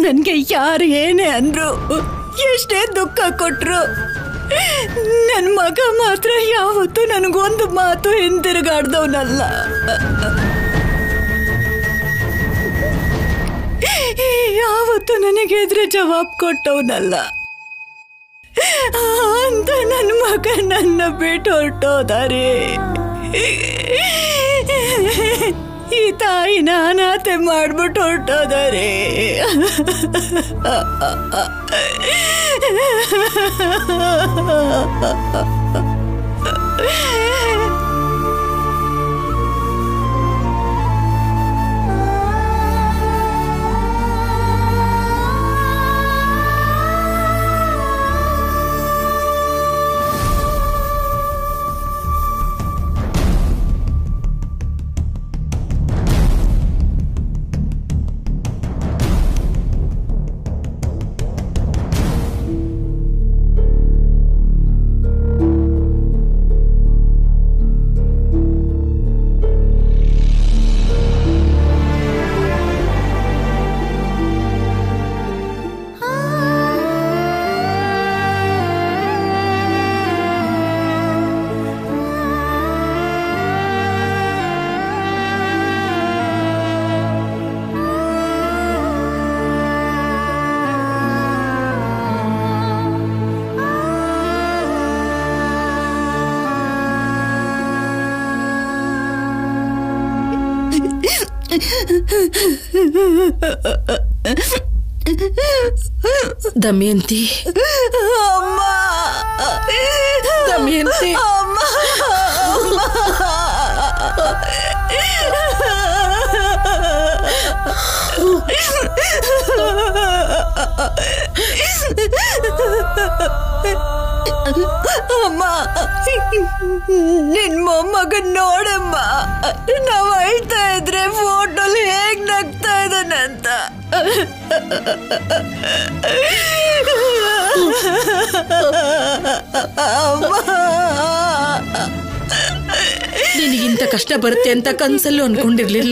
ನನ್ಗೆ ಯಾರು ಏನೇ ಅಂದ್ರು ಎಷ್ಟೇ ದುಃಖ ಕೊಟ್ರು ನನ್ ಮಗ ಮಾತ್ರ ಯಾವತ್ತೂ ನನಗೊಂದು ಮಾತು ಹಿಂತಿರುಗಾಡ್ದವನಲ್ಲ ಯಾವತ್ತು ನನಗೆ ಎದುರು ಜವಾಬ್ ಕೊಟ್ಟವನಲ್ಲ ಅಂತ ನನ್ನ ಮಗ ನನ್ನ ಬಿಟ್ಟು ಹೊರಟೋದಾರೆ ಈ ತಾಯಿನ ಅನಾಥೆ ಮಾಡ್ಬಿಟ್ಟು ಹೊರಟೋದಾರೆ ದಮಯಂತಿ ಅಮ್ಮ ದಮಯಂತಿ ಅಮ್ಮ ಅಮ್ಮ ನಿನ್ ಮೊಮ್ಮಗನ್ ನೋಡಮ್ಮ ನಾವ್ ಅಳ್ತಾ ಇದ್ರೆ ಫೋಟೋಲ್ ಹೇಗ್ ನಗ್ತಾ ಇದ್ದಾನಂತ ನಿನಗಿಂತ ಕಷ್ಟ ಬರುತ್ತೆ ಅಂತ ಕನ್ಸಲ್ಲೂ ಅನ್ಕೊಂಡಿರ್ಲಿಲ್ಲ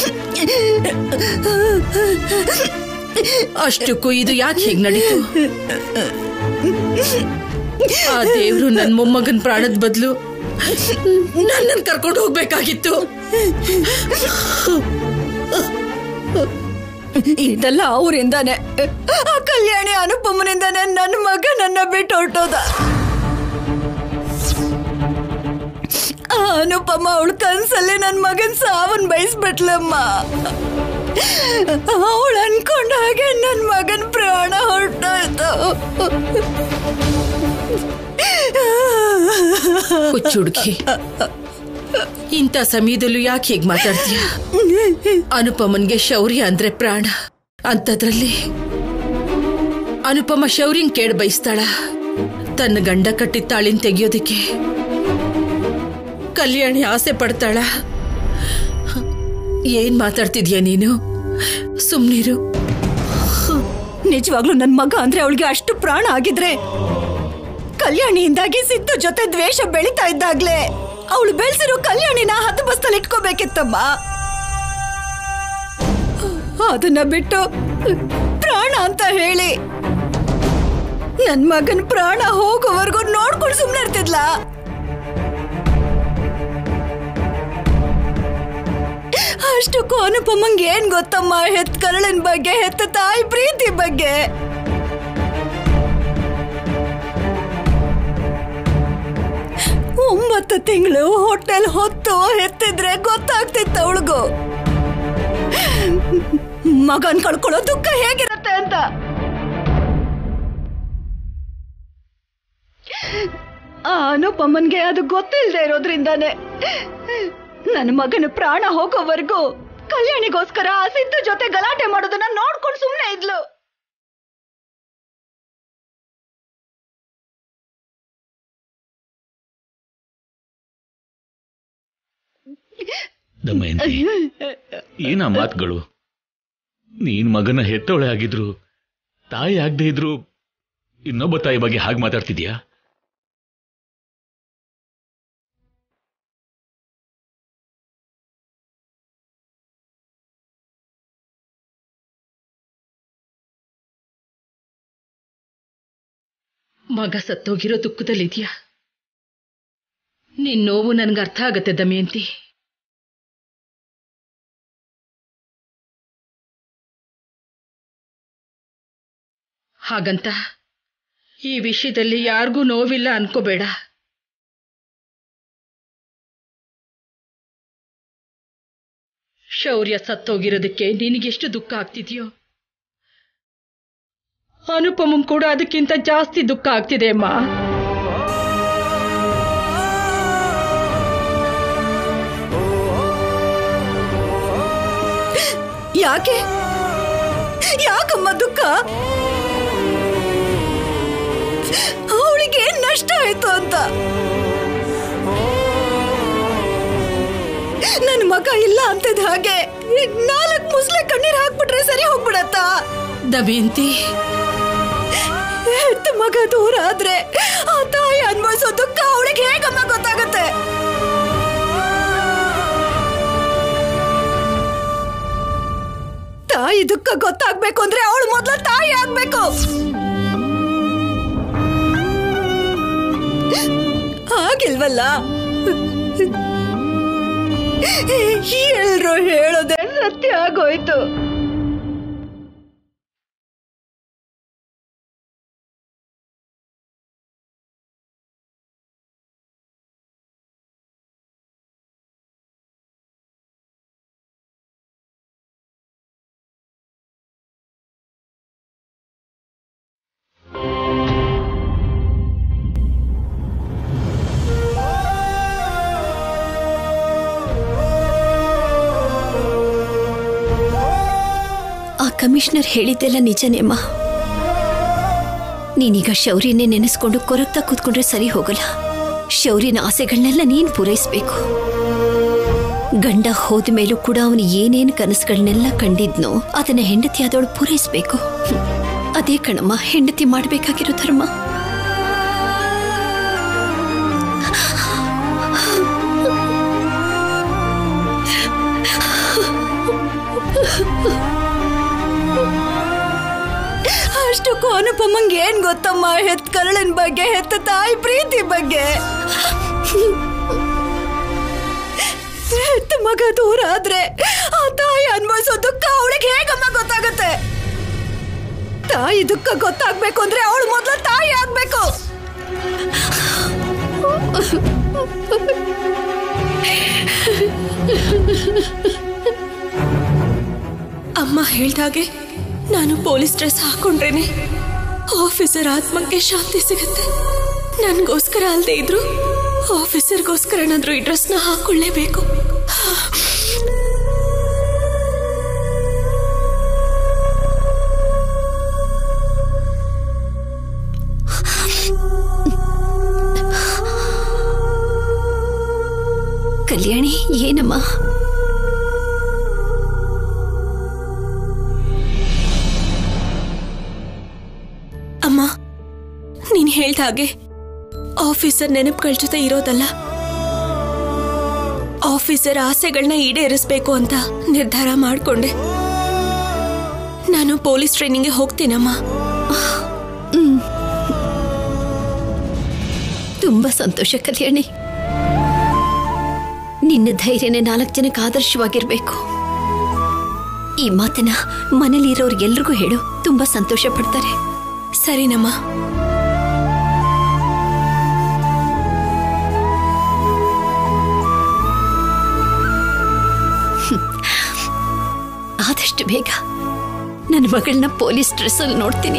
ಅಷ್ಟಕ್ಕೂ ಇದು ಯಾಕೆ ಹೀಗ್ ನಡೀತು ಆ ದೇವ್ರು ನನ್ ಮೊಮ್ಮಗನ್ ಪ್ರಾಣದ ಬದಲು ನನ್ನನ್ ಕರ್ಕೊಂಡು ಹೋಗ್ಬೇಕಾಗಿತ್ತು ಇದೆಲ್ಲ ಅವರಿಂದಾನೆ ಆ ಕಲ್ಯಾಣಿ ಅನುಪಮನಿಂದಾನೆ ನನ್ನ ಮಗ ನನ್ನ ಬಿಟ್ಟು ಹೊರಟೋದ ಆ ಅನುಪಮ ಅವಳ ಕನ್ಸಲ್ಲಿ ನನ್ನ ಮಗನ್ ಸಾವನ್ ಬಯಸ್ಬಿಟ್ಲಮ್ಮ ಅವಳು ಅನ್ಕೊಂಡ ಹಾಗೆ ನನ್ನ ಮಗನ್ ಪ್ರಾಣ ಹೊರಟೋಯ್ತು ಹುಚ್ಚುಡುಕಿ ಇಂಥ ಸಮಯದಲ್ಲೂ ಯಾಕೆ ಹೀಗ್ ಮಾತಾಡ್ತೀಯ ಅನುಪಮನ್ಗೆ ಶೌರ್ಯ ಅಂದ್ರೆ ಪ್ರಾಣ ಅಂಥದ್ರಲ್ಲಿ ಅನುಪಮ ಶೌರ್ಯನ್ ಕೇಳ ಬಯಸ್ತಾಳ ತನ್ನ ಗಂಡ ಕಟ್ಟಿದ ತಾಳಿನ ತೆಗಿಯೋದಿಕ್ಕೆ ಕಲ್ಯಾಣಿ ಆಸೆ ಪಡ್ತಾಳ ಏನ್ ಮಾತಾಡ್ತಿದ್ಯಾ ನೀನು ಸುಮ್ನಿರು ನಿಜವಾಗ್ಲೂ ನನ್ನ ಮಗ ಅಂದ್ರೆ ಅವಳಿಗೆ ಅಷ್ಟು ಪ್ರಾಣ ಆಗಿದ್ರೆ ಕಲ್ಯಾಣಿಯಿಂದಾಗಿ ಸಿದ್ದು ಜೊತೆ ದ್ವೇಷ ಬೆಳೀತಾ ಇದ್ದಾಗ್ಲೇ ಅವಳು ಬೆಳೆಸಿರೋ ಕಲ್ಯಾಣಿನ ಹತ್ತು ಬಸ್ತಲ್ಲಿ ಇಟ್ಕೋಬೇಕಿತ್ತಮ್ಮ ಅದನ್ನ ಬಿಟ್ಟು ಪ್ರಾಣ ಅಂತ ಹೇಳಿ ನನ್ ಮಗನ್ ಪ್ರಾಣ ಹೋಗೋವರೆಗೂ ನೋಡ್ಕೊಂಡು ಸುಮ್ನೆ ಇರ್ತಿದ್ಲ ಅಷ್ಟಕ್ಕೂ ಅನುಪಮಂಗ್ ಏನ್ ಗೊತ್ತಮ್ಮ ಹೆತ್ ಕರಳಿನ ಬಗ್ಗೆ ಹೆತ್ತ ತಾಯಿ ಪ್ರೀತಿ ಬಗ್ಗೆ ಒಂಬತ್ತು ತಿಂಗಳು ಹೊಟ್ಟೆಲ್ ಹೊತ್ತು ಹೆತ್ತಿದ್ರೆ ಗೊತ್ತಾಗ್ತಿತ್ತು ಅವಳಿಗೂ ಮಗನ್ ಕಳ್ಕೊಳ್ಳೋ ದುಃಖ ಹೇಗಿರತ್ತೆ ಅಂತ ಆ ಅನುಪಮನ್ಗೆ ಅದು ಗೊತ್ತಿಲ್ಲದೆ ಇರೋದ್ರಿಂದಾನೆ ನನ್ನ ಮಗನ ಪ್ರಾಣ ಹೋಗೋವರೆಗೂ ಕಲ್ಯಾಣಿಗೋಸ್ಕರ ಆ ಸಿದ್ದು ಜೊತೆ ಗಲಾಟೆ ಮಾಡೋದನ್ನ ನೋಡ್ಕೊಂಡು ಸುಮ್ಮನೆ ಇದ್ಲು ದಮಯಂತಿ ಏನ ಮಾತುಗಳು ನೀನ್ ಮಗನ ಹೆತ್ತವಳೆ ಆಗಿದ್ರು ತಾಯಿ ಆಗದೆ ಇದ್ರು ಇನ್ನೊಬ್ಬ ತಾಯಿ ಬಗ್ಗೆ ಹಾಗೆ ಮಾತಾಡ್ತಿದ್ಯಾ ಮಗ ಸತ್ತೋಗಿರೋ ದುಃಖದಲ್ಲಿದ್ಯಾ ನಿನ್ ನೋವು ನನ್ಗೆ ಅರ್ಥ ಆಗತ್ತೆ ದಮಯಂತಿ ಹಾಗಂತ ಈ ವಿಷಯದಲ್ಲಿ ಯಾರಿಗೂ ನೋವಿಲ್ಲ ಅನ್ಕೋಬೇಡ ಶೌರ್ಯ ಸತ್ತೋಗಿರೋದಕ್ಕೆ ನಿನಗೆಷ್ಟು ದುಃಖ ಆಗ್ತಿದ್ಯೋ ಅನುಪಮಂ ಕೂಡ ಅದಕ್ಕಿಂತ ಜಾಸ್ತಿ ದುಃಖ ಆಗ್ತಿದೆ ಅಮ್ಮ ಯಾಕೆ ಯಾಕಮ್ಮ ದುಃಖ ಅವಳಿಗೆ ಏನ್ ನಷ್ಟ ಆಯ್ತು ಅಂತ ನನ್ನ ಮಗ ಇಲ್ಲ ಅಂತದ ಹಾಗೆ ನಾಲ್ಕು ಮುಸ್ಲೆ ಕಣ್ಣೀರ್ ಹಾಕ್ಬಿಟ್ರೆ ಸರಿ ಹೋಗ್ಬಿಡತ್ತಾ ದಮಯಂತಿ ಹೆತ್ತ ಮಗ ದೂರ ಆದ್ರೆ ಆ ತಾಯಿ ಅನ್ಭವಿಸೋ ದುಃಖ ಅವಳಿಗೆ ಹೇಗಮ್ಮ ಗೊತ್ತಾಗತ್ತೆ ತಾಯಿ ದುಃಖ ಗೊತ್ತಾಗ್ಬೇಕು ಅಂದ್ರೆ ಅವಳು ಮೊದ್ಲು ತಾಯಿ ಆಗ್ಬೇಕು ಆಗಿಲ್ವಲ್ಲ ಎಲ್ರು ಹೇಳೋದೇ ಸತ್ಯ ಆಗೋಯ್ತು ಆ ಕಮಿಷನರ್ ಹೇಳಿದ್ದೆಲ್ಲ ನಿಜನೇಮ್ಮ ನೀನೀಗ ಶೌರ್ಯನೇ ನೆನೆಸ್ಕೊಂಡು ಕೊರಗ್ತಾ ಕೂತ್ಕೊಂಡ್ರೆ ಸರಿ ಹೋಗಲ್ಲ ಶೌರ್ಯನ ಆಸೆಗಳನ್ನೆಲ್ಲ ನೀನ್ ಪೂರೈಸ್ಬೇಕು ಗಂಡ ಹೋದ ಮೇಲೂ ಕೂಡ ಅವನು ಏನೇನು ಕನಸುಗಳನ್ನೆಲ್ಲ ಕಂಡಿದ್ನೋ ಅದನ್ನ ಹೆಂಡತಿ ಆದವಳು ಪೂರೈಸ್ಬೇಕು ಹ್ಮ್. ಅದೇ ಕಣಮ್ಮ ಹೆಂಡತಿ ಮಾಡ್ಬೇಕಾಗಿರೋ ಧರ್ಮ ಅಷ್ಟಕ್ಕೂ ಅನುಪಮಂಗೆ ಏನ್ ಗೊತ್ತಮ್ಮ ಹೆತ್ ಕರಳನ್ ಬಗ್ಗೆ ಹೆತ್ತ ತಾಯಿ ಪ್ರೀತಿ ಬಗ್ಗೆ ಹೆತ್ತ ಮಗ ದೂರ ಆದ್ರೆ ಆ ತಾಯಿ ಅನ್ಭವಿಸೋ ದುಃಖ ಅವಳಿಗೆ ಹೇಗಮ್ಮ ಗೊತ್ತಾಗತ್ತೆ ತಾಯಿ ದುಃಖ ಗೊತ್ತಾಗ್ಬೇಕು ಅಂದ್ರೆ ಅವಳು ಮೊದ್ಲು ತಾಯಿ ಆಗ್ಬೇಕು ಅಮ್ಮ ಹೇಳ್ದಾಗೆ ನಾನು ಪೊಲೀಸ್ ಡ್ರೆಸ್ ಹಾಕೊಂಡ್ರೇನೆ ಆಫೀಸರ್ ಆತ್ಮಕ್ಕೆ ಶಾಂತಿ ಸಿಗುತ್ತೆ ನನ್ಗೋಸ್ಕರ ಅಲ್ದೇ ಇದ್ರು ಆಫೀಸರ್ಗೋಸ್ಕರನಾದ್ರೂ ಈ ಡ್ರೆಸ್ನ ಹಾಕೊಳ್ಳೇಬೇಕು ಕಲ್ಯಾಣಿ ಏನಮ್ಮ ಅಮ್ಮ ನೀನ್ ಹೇಳ್ದ ಹಾಗೆ ಆಫೀಸರ್ ನೆನಪುಗಳ ಜೊತೆ ಇರೋದಲ್ಲ ಆಫೀಸರ್ ಆಸೆಗಳನ್ನ ಈಡೇರಿಸ್ಬೇಕು ಅಂತ ನಿರ್ಧಾರ ಮಾಡ್ಕೊಂಡೆ ನಾನು ಪೊಲೀಸ್ ಟ್ರೈನಿಂಗ್ಗೆ ಹೋಗ್ತೀನಮ್ಮ ತುಂಬಾ ಸಂತೋಷ ಕಲ್ಯಾಣಿ ನಿನ್ನ ಧೈರ್ಯನೇ ನಾಲ್ಕು ಜನಕ್ಕೆ ಆದರ್ಶವಾಗಿರ್ಬೇಕು ಈ ಮಾತನ್ನ ಮನೇಲಿರೋರ್ಗೆಲ್ರಿಗೂ ಹೇಳು ತುಂಬಾ ಸಂತೋಷ ಪಡ್ತಾರೆ ಸರಿನಮ್ಮ ಆದಷ್ಟು ಬೇಗ ನನ್ನ ಮಗಳನ್ನ ಪೊಲೀಸ್ ಡ್ರೆಸ್ಸಲ್ಲಿ ನೋಡ್ತೀನಿ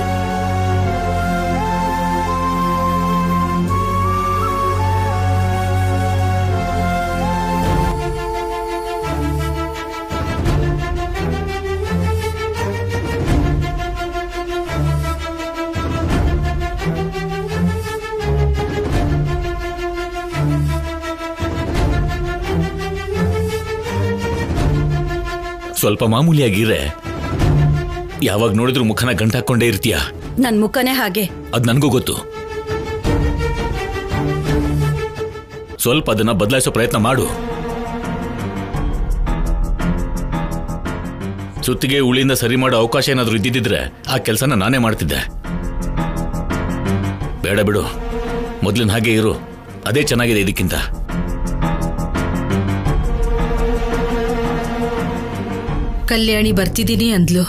ಸ್ವಲ್ಪ ಮಾಮೂಲಿಯಾಗಿರೆ ಯಾವಾಗ ನೋಡಿದ್ರು ಮುಖನ ಗಂಟಾಕೊಂಡೇ ಇರ್ತೀಯ ನನ್ ಮುಖನೇ ಹಾಗೆ ಅದ್ ನನಗೂ ಗೊತ್ತು ಸ್ವಲ್ಪ ಅದನ್ನ ಬದಲಾಯಿಸೋ ಪ್ರಯತ್ನ ಮಾಡು ಸುತ್ತಿಗೆ ಉಳಿಯಿಂದ ಸರಿ ಮಾಡೋ ಅವಕಾಶ ಏನಾದ್ರೂ ಇದ್ದಿದ್ರೆ ಆ ಕೆಲಸನ ನಾನೇ ಮಾಡ್ತಿದ್ದೆ ಬೇಡ ಬಿಡು ಮೊದ್ಲಿನ ಹಾಗೆ ಇರು ಅದೇ ಚೆನ್ನಾಗಿದೆ ಇದಕ್ಕಿಂತ ಕಲ್ಯಾಣಿ ಬರ್ತಿದ್ದೀನಿ ಅಂದ್ಲು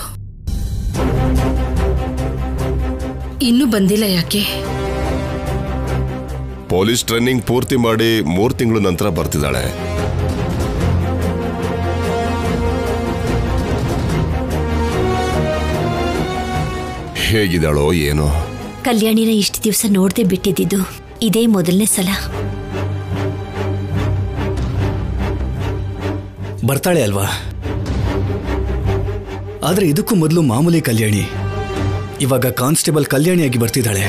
ಇನ್ನೂ ಬಂದಿಲ್ಲ ಯಾಕೆ ಪೊಲೀಸ್ ಟ್ರೈನಿಂಗ್ ಪೂರ್ತಿ ಮಾಡಿ ಮೂರ್ ತಿಂಗಳ ನಂತರ ಬರ್ತಿದ್ದಾಳೆ ಹೇಗಿದ್ದಾಳೋ ಏನೋ ಕಲ್ಯಾಣಿನ ಇಷ್ಟು ದಿವಸ ನೋಡದೆ ಬಿಟ್ಟಿದ್ದು ಇದೇ ಮೊದಲನೇ ಸಲ ಬರ್ತಾಳೆ ಅಲ್ವಾ ಆದ್ರೆ ಇದಕ್ಕೂ ಮೊದಲು ಮಾಮೂಲಿ ಕಲ್ಯಾಣಿ ಇವಾಗ ಕಾನ್ಸ್ಟೇಬಲ್ ಕಲ್ಯಾಣಿಯಾಗಿ ಬರ್ತಿದ್ದಾಳೆ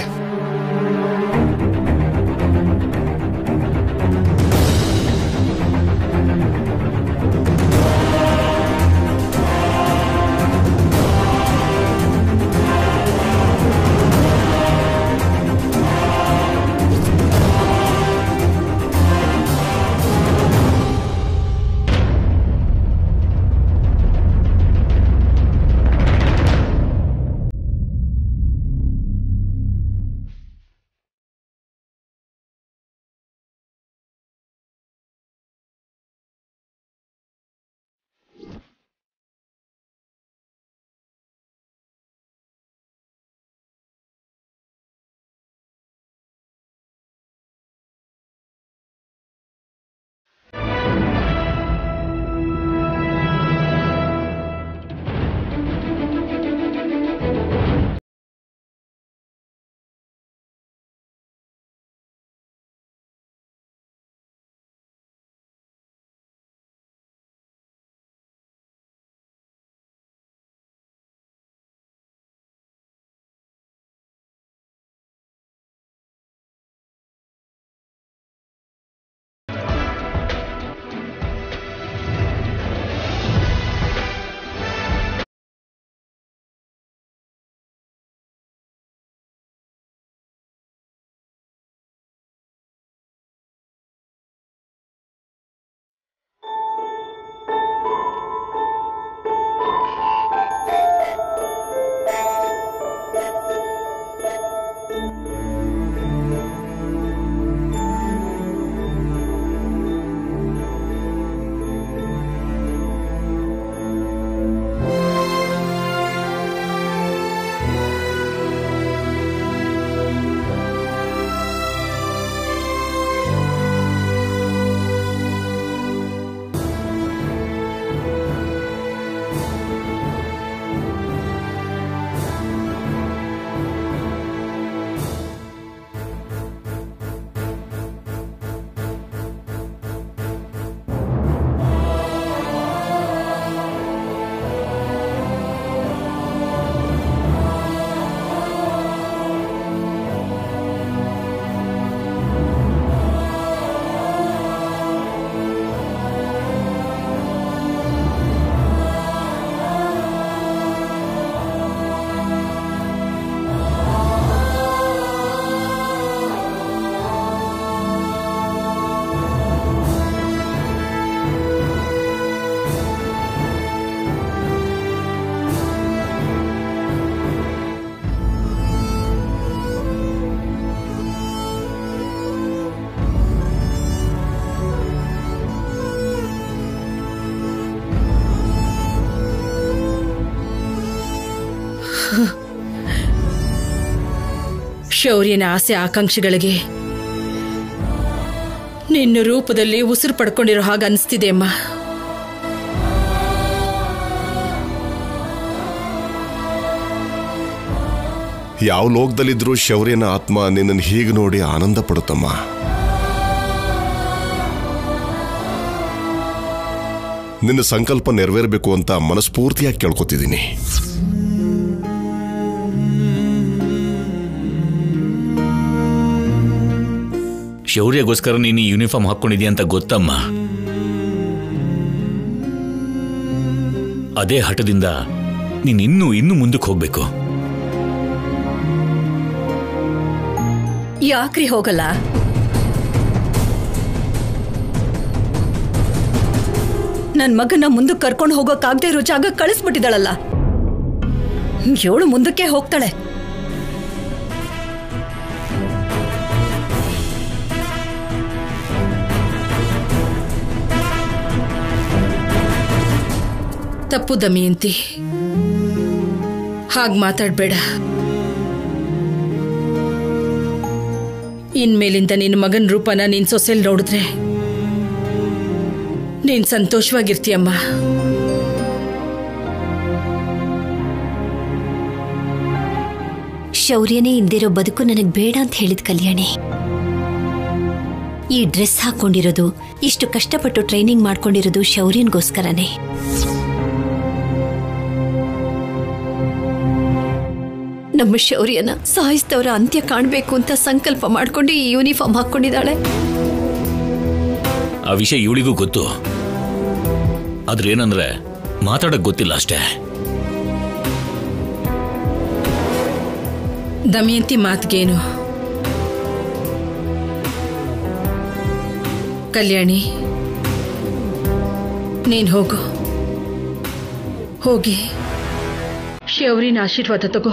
ಶೌರ್ಯನ ಆಸೆ ಆಕಾಂಕ್ಷೆಗಳಿಗೆ ನಿನ್ನ ರೂಪದಲ್ಲಿ ಉಸಿರು ಪಡ್ಕೊಂಡಿರೋ ಹಾಗೆ ಅನಿಸ್ತಿದೆ ಅಮ್ಮ ಯಾವ ಲೋಕದಲ್ಲಿದ್ರೂ ಶೌರ್ಯನ ಆತ್ಮ ನಿನ್ನನ್ನು ಹೀಗೆ ನೋಡಿ ಆನಂದ ಪಡುತ್ತಮ್ಮ ನಿನ್ನ ಸಂಕಲ್ಪ ನೆರವೇರಬೇಕು ಅಂತ ಮನಸ್ಫೂರ್ತಿಯಾಗಿ ಕೇಳ್ಕೊತಿದ್ದೀನಿ ಶೌರ್ಯಗೋಸ್ಕರ ನೀನು ಈ ಯೂನಿಫಾರ್ಮ್ ಹಾಕ್ಕೊಂಡಿದ್ಯಾ ಅಂತ ಗೊತ್ತಮ್ಮ ಅದೇ ಹಠದಿಂದ ನೀನ್ ಇನ್ನೂ ಇನ್ನೂ ಮುಂದಕ್ಕೆ ಹೋಗ್ಬೇಕು ಯಾಕ್ರಿ ಹೋಗಲ್ಲ ನನ್ ಮಗನ ಮುಂದಕ್ಕೆ ಕರ್ಕೊಂಡು ಹೋಗೋಕ್ಕಾಗದೇ ಇರೋ ಜಾಗ ಕಳಿಸ್ಬಿಟ್ಟಿದ್ದಾಳಲ್ಲ ಇವಳು ಮುಂದಕ್ಕೆ ಹೋಗ್ತಾಳೆ ತಪ್ಪು ದಮಯಂತಿ ಹಾಗ್ ಮಾತಾಡ್ಬೇಡ ಇನ್ಮೇಲಿಂದ ನಿನ್ನ ಮಗನ ರೂಪನ ನಿನ್ ಸೊಸೆಲ್ ನೋಡಿದ್ರೆ ನೀನ್ ಸಂತೋಷವಾಗಿರ್ತೀಯಮ್ಮ ಶೌರ್ಯನೇ ಇಲ್ದಿರೋ ಬದುಕು ನನಗೆ ಬೇಡ ಅಂತ ಹೇಳಿದ ಕಲ್ಯಾಣಿ ಈ ಡ್ರೆಸ್ ಹಾಕೊಂಡಿರೋದು ಇಷ್ಟು ಕಷ್ಟಪಟ್ಟು ಟ್ರೈನಿಂಗ್ ಮಾಡ್ಕೊಂಡಿರೋದು ಶೌರ್ಯನ್ಗೋಸ್ಕರನೇ ನಮ್ಮ ಶೌರ್ಯನ ಸಾಯಿಸಿದವರ ಅಂತ್ಯ ಕಾಣಬೇಕು ಅಂತ ಸಂಕಲ್ಪ ಮಾಡ್ಕೊಂಡು ಈ ಯೂನಿಫಾರ್ಮ್ ಹಾಕೊಂಡಿದ್ದಾಳೆ ಆ ವಿಷಯ ಇವಳಿಗೂ ಗೊತ್ತು ಆದ್ರೆ ಏನಂದ್ರೆ ಮಾತಾಡಕ್ ಗೊತ್ತಿಲ್ಲ ಅಷ್ಟೇ ದಮಯಂತಿ ಮಾತ್ಗೇನು ಕಲ್ಯಾಣಿ ನೀನ್ ಹೋಗು ಹೋಗಿ ಶೌರಿನ ಆಶೀರ್ವಾದ ತಗೋ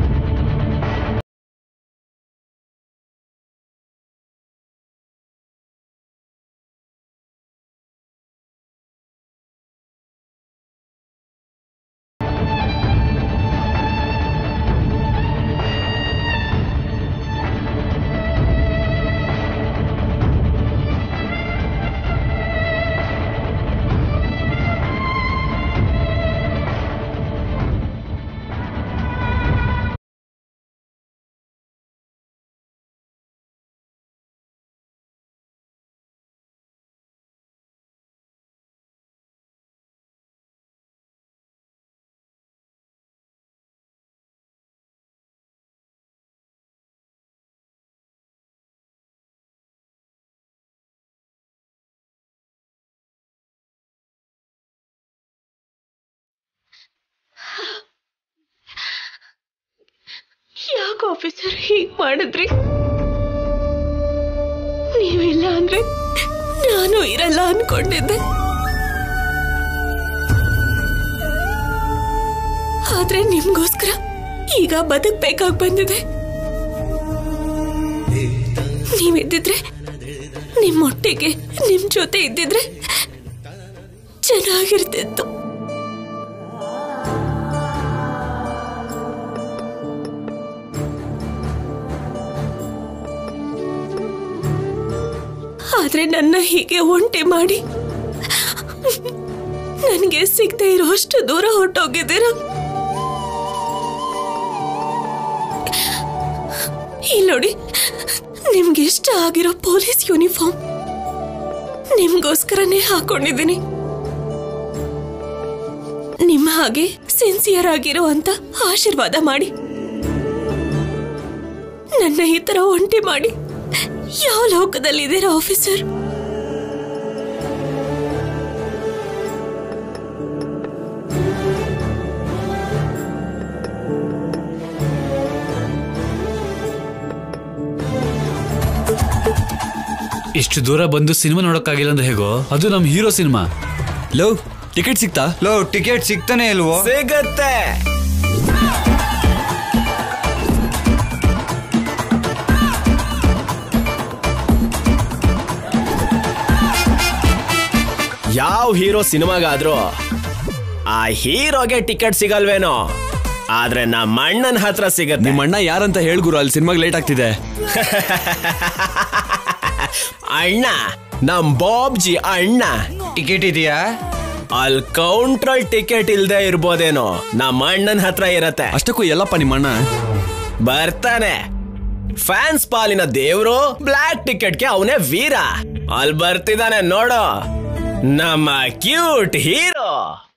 ಯಾಕೆ ಆಫೀಸರ್ ಹೀಗ್ ಮಾಡಿದ್ರಿ ನೀವಿಲ್ಲ ಅಂದ್ರೆ ನಾನು ಇರಲ್ಲ ಅನ್ಕೊಂಡಿದ್ದೆ ಆದ್ರೆ ನಿಮ್ಗೋಸ್ಕರ ಈಗ ಬದುಕ್ಬೇಕಾಗ್ ಬಂದಿದೆ ನೀವಿದ್ದಿದ್ರೆ ನಿಮ್ಮೊಟ್ಟಿಗೆ ನಿಮ್ ಜೊತೆ ಇದ್ದಿದ್ರೆ ಚೆನ್ನಾಗಿರ್ತಿತ್ತು ಆದ್ರೆ ನನ್ನ ಹೀಗೆ ಒಂಟಿ ಮಾಡಿ ನನಗೆ ಸಿಗದೆ ಇರೋ ಅಷ್ಟು ದೂರ ಹೊರಟೋಗಿದ್ದೀರ ಇಲ್ಲಿ ನೋಡಿ ನಿಮ್ಗೆ ಇಷ್ಟ ಆಗಿರೋ ಪೊಲೀಸ್ ಯೂನಿಫಾರ್ಮ್ ನಿಮ್ಗೋಸ್ಕರನೇ ಹಾಕೊಂಡಿದ್ದೀನಿ ನಿಮ್ಮ ಹಾಗೆ ಸಿನ್ಸಿಯರ್ ಆಗಿರೋ ಅಂತ ಆಶೀರ್ವಾದ ಮಾಡಿ ನನ್ನ ಈ ತರ ಒಂಟಿ ಮಾಡಿ ಯಾವ ಲೋಕದಲ್ಲಿದ್ದೀರಾ ಆಫೀಸರ್ ಇಷ್ಟು ದೂರ ಬಂದು ಸಿನಿಮಾ ನೋಡೋಕ್ಕಾಗಿಲ್ಲ ಅಂದ್ರೆ ಹೇಗೋ ಅದು ನಮ್ ಹೀರೋ ಸಿನಿಮಾ ಲವ್ ಟಿಕೆಟ್ ಸಿಗ್ತಾ ಲೋ ಟಿಕೆಟ್ ಸಿಗ್ತಾನೆ ಇಲ್ವೋ ಸಿಗತ್ತೆ ಯಾವ ಹೀರೋ ಸಿನಿಮಾಗಾದ್ರೂ ಆ ಹೀರೋಗೆ ಟಿಕೆಟ್ ಸಿಗಲ್ವೇನೋ ಆದ್ರೆ ನಮ್ಮ ಅಣ್ಣನ ಹತ್ರ ಸಿಗತ್ತೆ ನಿಮ್ಮ ಅಣ್ಣ ಯಾರಂತ ಹೇಳ್ ಗುರು ಅಲ್ಲಿ ಸಿನಿಮಾಗೆ ಲೇಟ್ ಆಗ್ತಿದೆ ಅಣ್ಣ ನಮ್ ಬಾಬ್ಜಿ ಅಣ್ಣ ಟಿಕೆಟ್ ಇದೆಯಾ ಅಲ್ಲಿ ಕೌಂಟ್ರಲ್ ಟಿಕೆಟ್ ಇಲ್ದೇ ಇರ್ಬೋದೇನೋ ನಮ್ಮ ಅಣ್ಣನ ಹತ್ರ ಇರತ್ತೆ ಅಷ್ಟಕ್ಕೂ ಎಲ್ಲಪ್ಪ ನಿಮ್ಮ ಅಣ್ಣ ಬರ್ತಾನೆ ಫ್ಯಾನ್ಸ್ ಪಾಲಿನ ದೇವ್ರು ಬ್ಲ್ಯಾಕ್ ಟಿಕೆಟ್ಗೆ ಅವನೇ ವೀರ ಅಲ್ಲಿ ಬರ್ತಿದ್ದಾನೆ ನೋಡು ನಮ್ಮ ಕ್ಯೂಟ್ ಹೀರೋ